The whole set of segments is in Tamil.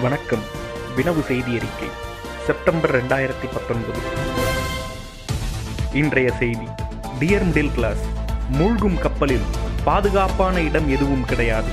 வணக்கம் வினவு செய்தி அறிக்கை செப்டம்பர் ரெண்டாயிரத்தி பத்தொன்பது இன்றைய செய்தி டியர் மிடில் கிளாஸ் மூழ்கும் கப்பலில் பாதுகாப்பான இடம் எதுவும் கிடையாது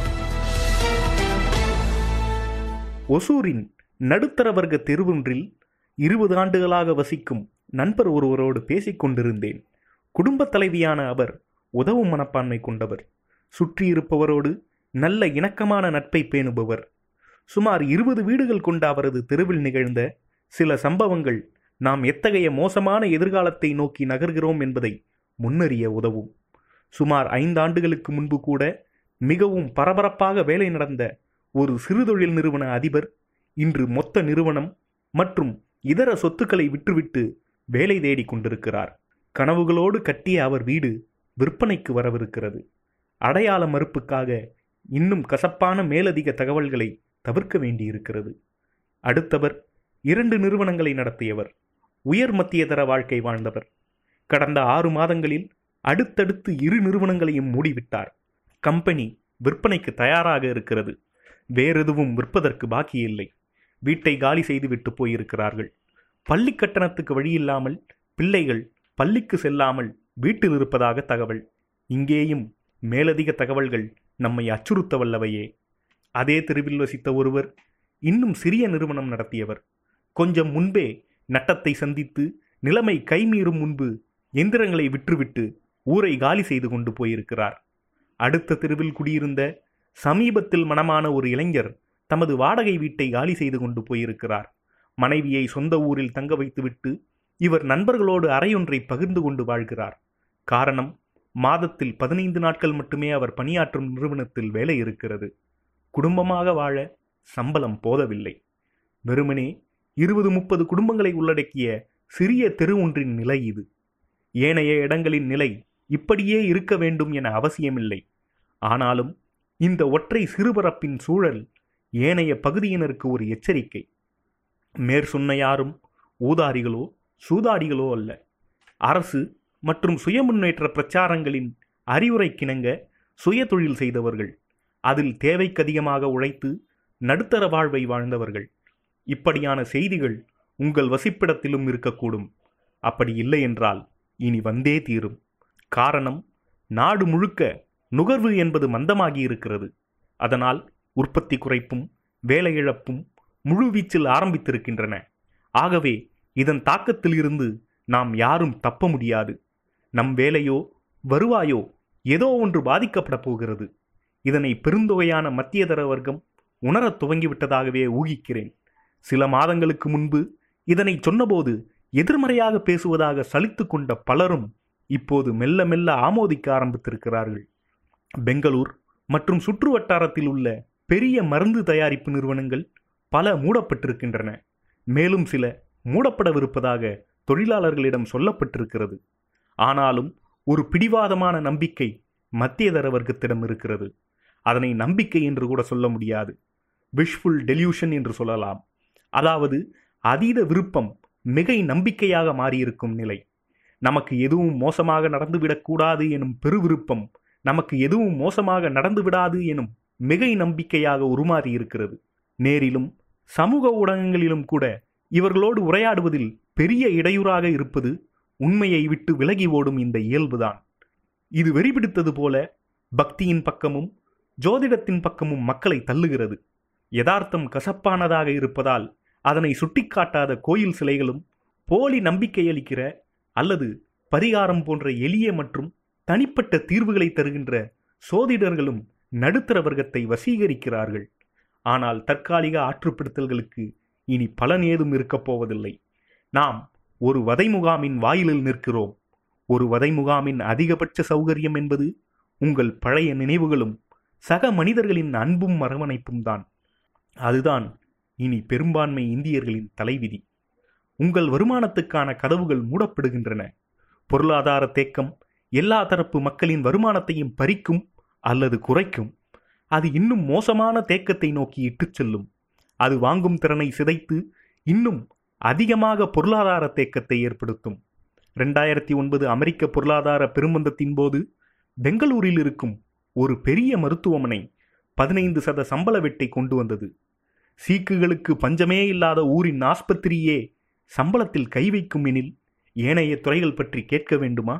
ஒசூரின் நடுத்தர வர்க்க தெருவொன்றில் இருபது ஆண்டுகளாக வசிக்கும் நண்பர் ஒருவரோடு பேசிக் கொண்டிருந்தேன் குடும்பத் தலைவியான அவர் உதவும் மனப்பான்மை கொண்டவர் சுற்றியிருப்பவரோடு நல்ல இணக்கமான நட்பை பேணுபவர் சுமார் இருபது வீடுகள் கொண்ட அவரது தெருவில் நிகழ்ந்த சில சம்பவங்கள் நாம் எத்தகைய மோசமான எதிர்காலத்தை நோக்கி நகர்கிறோம் என்பதை முன்னறிய உதவும் சுமார் ஐந்தாண்டுகளுக்கு முன்பு கூட மிகவும் பரபரப்பாக வேலை நடந்த ஒரு சிறுதொழில் நிறுவன அதிபர் இன்று மொத்த நிறுவனம் மற்றும் இதர சொத்துக்களை விற்றுவிட்டு வேலை தேடிக் கொண்டிருக்கிறார் கனவுகளோடு கட்டிய அவர் வீடு விற்பனைக்கு வரவிருக்கிறது அடையாள மறுப்புக்காக இன்னும் கசப்பான மேலதிக தகவல்களை தவிர்க்க வேண்டியிருக்கிறது அடுத்தவர் இரண்டு நிறுவனங்களை நடத்தியவர் உயர் மத்தியதர வாழ்க்கை வாழ்ந்தவர் கடந்த ஆறு மாதங்களில் அடுத்தடுத்து இரு நிறுவனங்களையும் மூடிவிட்டார் கம்பெனி விற்பனைக்கு தயாராக இருக்கிறது வேறெதுவும் விற்பதற்கு பாக்கி இல்லை வீட்டை காலி செய்துவிட்டு போயிருக்கிறார்கள் பள்ளி கட்டணத்துக்கு வழியில்லாமல் பிள்ளைகள் பள்ளிக்கு செல்லாமல் வீட்டில் இருப்பதாக தகவல் இங்கேயும் மேலதிக தகவல்கள் நம்மை அச்சுறுத்த வல்லவையே அதே தெருவில் வசித்த ஒருவர் இன்னும் சிறிய நிறுவனம் நடத்தியவர் கொஞ்சம் முன்பே நட்டத்தை சந்தித்து நிலைமை கைமீறும் முன்பு எந்திரங்களை விற்றுவிட்டு ஊரை காலி செய்து கொண்டு போயிருக்கிறார் அடுத்த தெருவில் குடியிருந்த சமீபத்தில் மனமான ஒரு இளைஞர் தமது வாடகை வீட்டை காலி செய்து கொண்டு போயிருக்கிறார் மனைவியை சொந்த ஊரில் தங்க வைத்துவிட்டு இவர் நண்பர்களோடு அறையொன்றை பகிர்ந்து கொண்டு வாழ்கிறார் காரணம் மாதத்தில் பதினைந்து நாட்கள் மட்டுமே அவர் பணியாற்றும் நிறுவனத்தில் வேலை இருக்கிறது குடும்பமாக வாழ சம்பளம் போதவில்லை வெறுமனே இருபது முப்பது குடும்பங்களை உள்ளடக்கிய சிறிய தெரு ஒன்றின் நிலை இது ஏனைய இடங்களின் நிலை இப்படியே இருக்க வேண்டும் என அவசியமில்லை ஆனாலும் இந்த ஒற்றை சிறுபரப்பின் சூழல் ஏனைய பகுதியினருக்கு ஒரு எச்சரிக்கை மேற்சொன்ன யாரும் ஊதாரிகளோ சூதாடிகளோ அல்ல அரசு மற்றும் சுயமுன்னேற்ற பிரச்சாரங்களின் அறிவுரைக்கிணங்க சுய தொழில் செய்தவர்கள் அதில் தேவைக்கதிகமாக உழைத்து நடுத்தர வாழ்வை வாழ்ந்தவர்கள் இப்படியான செய்திகள் உங்கள் வசிப்பிடத்திலும் இருக்கக்கூடும் அப்படி இல்லை என்றால் இனி வந்தே தீரும் காரணம் நாடு முழுக்க நுகர்வு என்பது மந்தமாகி இருக்கிறது அதனால் உற்பத்தி குறைப்பும் வேலை இழப்பும் முழுவீச்சில் ஆரம்பித்திருக்கின்றன ஆகவே இதன் தாக்கத்தில் இருந்து நாம் யாரும் தப்ப முடியாது நம் வேலையோ வருவாயோ ஏதோ ஒன்று பாதிக்கப்பட போகிறது இதனை பெருந்தொகையான மத்தியதர வர்க்கம் உணரத் துவங்கிவிட்டதாகவே ஊகிக்கிறேன் சில மாதங்களுக்கு முன்பு இதனை சொன்னபோது எதிர்மறையாக பேசுவதாக சலித்து கொண்ட பலரும் இப்போது மெல்ல மெல்ல ஆமோதிக்க ஆரம்பித்திருக்கிறார்கள் பெங்களூர் மற்றும் சுற்று வட்டாரத்தில் உள்ள பெரிய மருந்து தயாரிப்பு நிறுவனங்கள் பல மூடப்பட்டிருக்கின்றன மேலும் சில மூடப்படவிருப்பதாக தொழிலாளர்களிடம் சொல்லப்பட்டிருக்கிறது ஆனாலும் ஒரு பிடிவாதமான நம்பிக்கை மத்தியதர வர்க்கத்திடம் இருக்கிறது அதனை நம்பிக்கை என்று கூட சொல்ல முடியாது விஷஃபுல் டெலியூஷன் என்று சொல்லலாம் அதாவது அதீத விருப்பம் மிகை நம்பிக்கையாக மாறியிருக்கும் நிலை நமக்கு எதுவும் மோசமாக நடந்துவிடக்கூடாது எனும் பெருவிருப்பம் நமக்கு எதுவும் மோசமாக நடந்துவிடாது எனும் மிகை நம்பிக்கையாக உருமாறி இருக்கிறது நேரிலும் சமூக ஊடகங்களிலும் கூட இவர்களோடு உரையாடுவதில் பெரிய இடையூறாக இருப்பது உண்மையை விட்டு விலகி ஓடும் இந்த இயல்புதான் இது வெறிபிடித்தது போல பக்தியின் பக்கமும் ஜோதிடத்தின் பக்கமும் மக்களை தள்ளுகிறது யதார்த்தம் கசப்பானதாக இருப்பதால் அதனை சுட்டிக்காட்டாத கோயில் சிலைகளும் போலி நம்பிக்கை அளிக்கிற அல்லது பரிகாரம் போன்ற எளிய மற்றும் தனிப்பட்ட தீர்வுகளை தருகின்ற சோதிடர்களும் நடுத்தர வர்க்கத்தை வசீகரிக்கிறார்கள் ஆனால் தற்காலிக ஆற்றுப்படுத்தல்களுக்கு இனி பலன் ஏதும் இருக்கப் போவதில்லை நாம் ஒரு வதை முகாமின் வாயிலில் நிற்கிறோம் ஒரு வதை முகாமின் அதிகபட்ச சௌகரியம் என்பது உங்கள் பழைய நினைவுகளும் சக மனிதர்களின் அன்பும் அரவணைப்பும் தான் அதுதான் இனி பெரும்பான்மை இந்தியர்களின் தலைவிதி உங்கள் வருமானத்துக்கான கதவுகள் மூடப்படுகின்றன பொருளாதார தேக்கம் எல்லா தரப்பு மக்களின் வருமானத்தையும் பறிக்கும் அல்லது குறைக்கும் அது இன்னும் மோசமான தேக்கத்தை நோக்கி இட்டுச் செல்லும் அது வாங்கும் திறனை சிதைத்து இன்னும் அதிகமாக பொருளாதார தேக்கத்தை ஏற்படுத்தும் ரெண்டாயிரத்தி ஒன்பது அமெரிக்க பொருளாதார பெருமந்தத்தின் போது பெங்களூரில் இருக்கும் ஒரு பெரிய மருத்துவமனை பதினைந்து சத சம்பள வெட்டை கொண்டு வந்தது சீக்குகளுக்கு பஞ்சமே இல்லாத ஊரின் ஆஸ்பத்திரியே சம்பளத்தில் கை வைக்கும் எனில் ஏனைய துறைகள் பற்றி கேட்க வேண்டுமா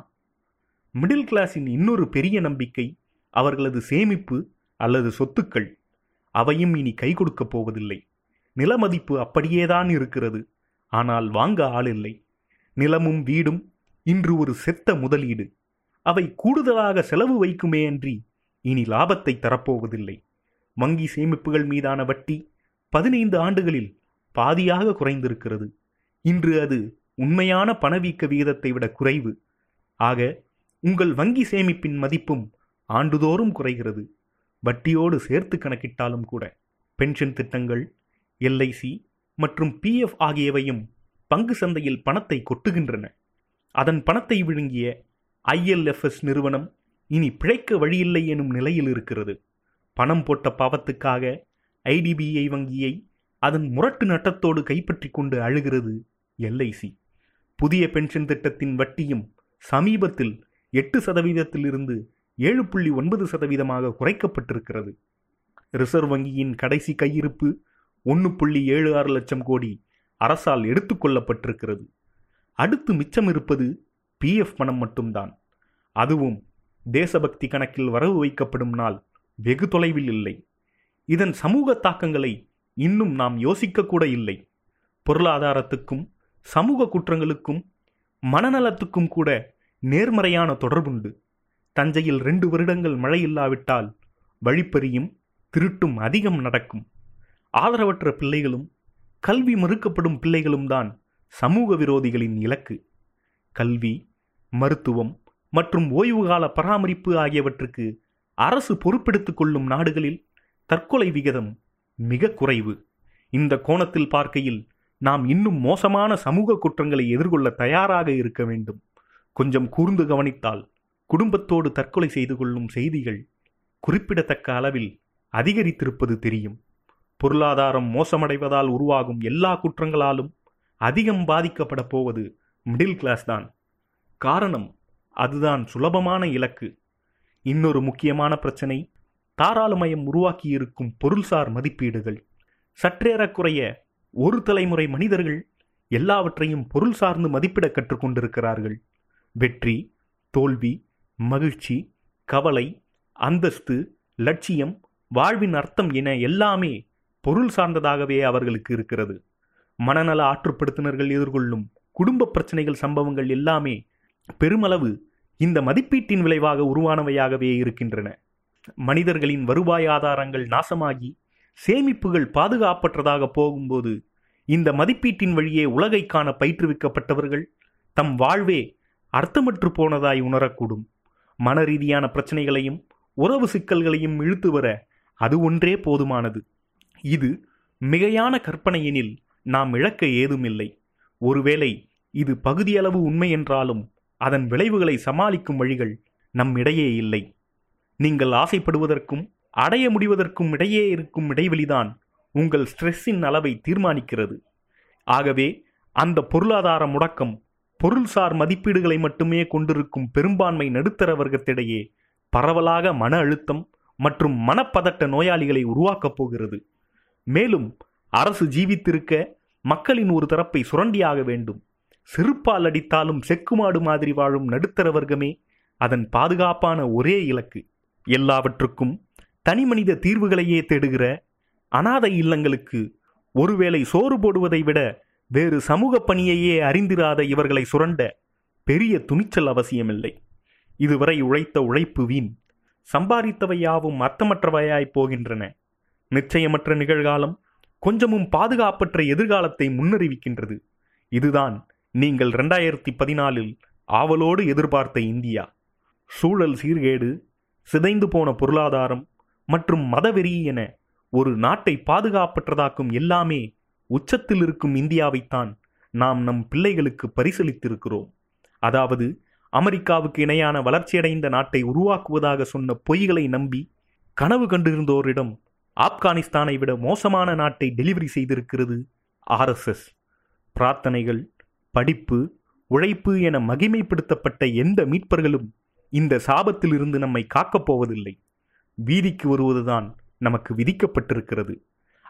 மிடில் கிளாஸின் இன்னொரு பெரிய நம்பிக்கை அவர்களது சேமிப்பு அல்லது சொத்துக்கள் அவையும் இனி கை கொடுக்கப் போவதில்லை நிலமதிப்பு அப்படியேதான் இருக்கிறது ஆனால் வாங்க ஆள் இல்லை நிலமும் வீடும் இன்று ஒரு செத்த முதலீடு அவை கூடுதலாக செலவு வைக்குமே அன்றி இனி லாபத்தை தரப்போவதில்லை வங்கி சேமிப்புகள் மீதான வட்டி பதினைந்து ஆண்டுகளில் பாதியாக குறைந்திருக்கிறது இன்று அது உண்மையான பணவீக்க விகிதத்தை விட குறைவு ஆக உங்கள் வங்கி சேமிப்பின் மதிப்பும் ஆண்டுதோறும் குறைகிறது வட்டியோடு சேர்த்து கணக்கிட்டாலும் கூட பென்ஷன் திட்டங்கள் எல்ஐசி மற்றும் பிஎஃப் ஆகியவையும் பங்கு சந்தையில் பணத்தை கொட்டுகின்றன அதன் பணத்தை விழுங்கிய ஐஎல்எஃப்எஸ் நிறுவனம் இனி பிழைக்க வழியில்லை எனும் நிலையில் இருக்கிறது பணம் போட்ட பாவத்துக்காக ஐடிபிஐ வங்கியை அதன் முரட்டு நட்டத்தோடு கைப்பற்றி கொண்டு அழுகிறது எல்ஐசி புதிய பென்ஷன் திட்டத்தின் வட்டியும் சமீபத்தில் எட்டு சதவீதத்திலிருந்து ஏழு புள்ளி ஒன்பது சதவீதமாக குறைக்கப்பட்டிருக்கிறது ரிசர்வ் வங்கியின் கடைசி கையிருப்பு ஒன்று புள்ளி ஏழு ஆறு லட்சம் கோடி அரசால் எடுத்துக்கொள்ளப்பட்டிருக்கிறது அடுத்து மிச்சம் இருப்பது பிஎஃப் பணம் மட்டும்தான் அதுவும் தேசபக்தி கணக்கில் வரவு வைக்கப்படும் நாள் வெகு தொலைவில் இல்லை இதன் சமூக தாக்கங்களை இன்னும் நாம் யோசிக்க கூட இல்லை பொருளாதாரத்துக்கும் சமூக குற்றங்களுக்கும் மனநலத்துக்கும் கூட நேர்மறையான தொடர்புண்டு தஞ்சையில் ரெண்டு வருடங்கள் மழை இல்லாவிட்டால் வழிப்பறியும் திருட்டும் அதிகம் நடக்கும் ஆதரவற்ற பிள்ளைகளும் கல்வி மறுக்கப்படும் பிள்ளைகளும் தான் சமூக விரோதிகளின் இலக்கு கல்வி மருத்துவம் மற்றும் ஓய்வுகால பராமரிப்பு ஆகியவற்றுக்கு அரசு பொறுப்பெடுத்துக் கொள்ளும் நாடுகளில் தற்கொலை விகிதம் மிக குறைவு இந்த கோணத்தில் பார்க்கையில் நாம் இன்னும் மோசமான சமூக குற்றங்களை எதிர்கொள்ள தயாராக இருக்க வேண்டும் கொஞ்சம் கூர்ந்து கவனித்தால் குடும்பத்தோடு தற்கொலை செய்து கொள்ளும் செய்திகள் குறிப்பிடத்தக்க அளவில் அதிகரித்திருப்பது தெரியும் பொருளாதாரம் மோசமடைவதால் உருவாகும் எல்லா குற்றங்களாலும் அதிகம் பாதிக்கப்பட போவது மிடில் கிளாஸ் தான் காரணம் அதுதான் சுலபமான இலக்கு இன்னொரு முக்கியமான பிரச்சனை தாராளமயம் உருவாக்கியிருக்கும் பொருள்சார் மதிப்பீடுகள் சற்றேறக்குறைய ஒரு தலைமுறை மனிதர்கள் எல்லாவற்றையும் பொருள் சார்ந்து மதிப்பிட கற்றுக்கொண்டிருக்கிறார்கள் வெற்றி தோல்வி மகிழ்ச்சி கவலை அந்தஸ்து லட்சியம் வாழ்வின் அர்த்தம் என எல்லாமே பொருள் சார்ந்ததாகவே அவர்களுக்கு இருக்கிறது மனநல ஆற்றுப்படுத்தினர்கள் எதிர்கொள்ளும் குடும்ப பிரச்சனைகள் சம்பவங்கள் எல்லாமே பெருமளவு இந்த மதிப்பீட்டின் விளைவாக உருவானவையாகவே இருக்கின்றன மனிதர்களின் வருவாய் ஆதாரங்கள் நாசமாகி சேமிப்புகள் பாதுகாப்பற்றதாக போகும்போது இந்த மதிப்பீட்டின் வழியே உலகை காண பயிற்றுவிக்கப்பட்டவர்கள் தம் வாழ்வே அர்த்தமற்று போனதாய் உணரக்கூடும் மன ரீதியான பிரச்சனைகளையும் உறவு சிக்கல்களையும் இழுத்து வர அது ஒன்றே போதுமானது இது மிகையான கற்பனையெனில் நாம் இழக்க ஏதுமில்லை ஒருவேளை இது பகுதியளவு உண்மை என்றாலும் அதன் விளைவுகளை சமாளிக்கும் வழிகள் நம்மிடையே இல்லை நீங்கள் ஆசைப்படுவதற்கும் அடைய முடிவதற்கும் இடையே இருக்கும் இடைவெளிதான் உங்கள் ஸ்ட்ரெஸ்ஸின் அளவை தீர்மானிக்கிறது ஆகவே அந்த பொருளாதார முடக்கம் பொருள்சார் மதிப்பீடுகளை மட்டுமே கொண்டிருக்கும் பெரும்பான்மை நடுத்தர வர்க்கத்திடையே பரவலாக மன அழுத்தம் மற்றும் மனப்பதட்ட நோயாளிகளை உருவாக்கப் போகிறது மேலும் அரசு ஜீவித்திருக்க மக்களின் ஒரு தரப்பை சுரண்டியாக வேண்டும் செருப்பால் அடித்தாலும் செக்குமாடு மாதிரி வாழும் நடுத்தர வர்க்கமே அதன் பாதுகாப்பான ஒரே இலக்கு எல்லாவற்றுக்கும் தனிமனித தீர்வுகளையே தேடுகிற அனாதை இல்லங்களுக்கு ஒருவேளை சோறு போடுவதை விட வேறு சமூக பணியையே அறிந்திராத இவர்களை சுரண்ட பெரிய துணிச்சல் அவசியமில்லை இதுவரை உழைத்த உழைப்பு வீண் சம்பாதித்தவை யாவும் அர்த்தமற்றவையாய் போகின்றன நிச்சயமற்ற நிகழ்காலம் கொஞ்சமும் பாதுகாப்பற்ற எதிர்காலத்தை முன்னறிவிக்கின்றது இதுதான் நீங்கள் ரெண்டாயிரத்தி பதினாலில் ஆவலோடு எதிர்பார்த்த இந்தியா சூழல் சீர்கேடு சிதைந்து போன பொருளாதாரம் மற்றும் மதவெறி என ஒரு நாட்டை பாதுகாப்பற்றதாக்கும் எல்லாமே உச்சத்தில் இருக்கும் இந்தியாவைத்தான் நாம் நம் பிள்ளைகளுக்கு பரிசளித்திருக்கிறோம் அதாவது அமெரிக்காவுக்கு இணையான வளர்ச்சியடைந்த நாட்டை உருவாக்குவதாக சொன்ன பொய்களை நம்பி கனவு கண்டிருந்தோரிடம் ஆப்கானிஸ்தானை விட மோசமான நாட்டை டெலிவரி செய்திருக்கிறது ஆர்எஸ்எஸ் பிரார்த்தனைகள் படிப்பு உழைப்பு என மகிமைப்படுத்தப்பட்ட எந்த மீட்பர்களும் இந்த சாபத்திலிருந்து நம்மை காக்கப் போவதில்லை வீதிக்கு வருவதுதான் நமக்கு விதிக்கப்பட்டிருக்கிறது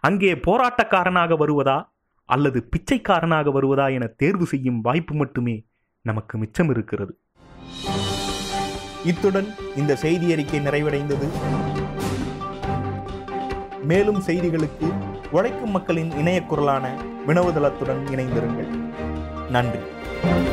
அங்கே போராட்டக்காரனாக வருவதா அல்லது பிச்சைக்காரனாக வருவதா என தேர்வு செய்யும் வாய்ப்பு மட்டுமே நமக்கு மிச்சம் இருக்கிறது இத்துடன் இந்த செய்தி அறிக்கை நிறைவடைந்தது மேலும் செய்திகளுக்கு உழைக்கும் மக்களின் இணைய குரலான வினவுதளத்துடன் இணைந்திருங்கள் நன்றி